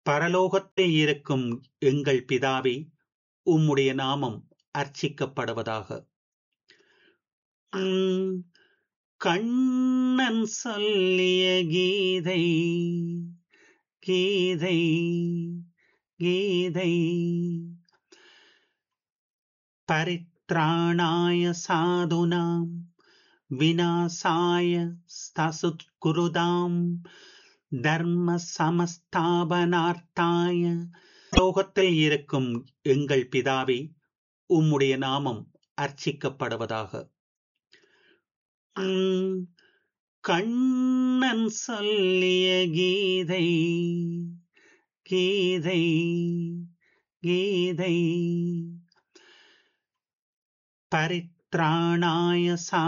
பரலோகத்தில் இருக்கும் எங்கள் பிதாவே உம்முடைய நாமம் அர்ச்சிக்கப்படுவதாக உம் கண்ணன் சொல்லிய கீதை கீதை கீதை பரித்ராணாய சாதுனாம் விநாசாய ஸ்தசுத்குருதாம் தர்ம சமஸ்தாபனார்த்தாய லோகத்தில் இருக்கும் எங்கள் பிதாவே உம்முடைய நாமம் அர்ச்சிக்கப்படுவதாக உம் கண்ணன் சொல்லிய கீதை கீதை கீதை பரித்ராணாய சா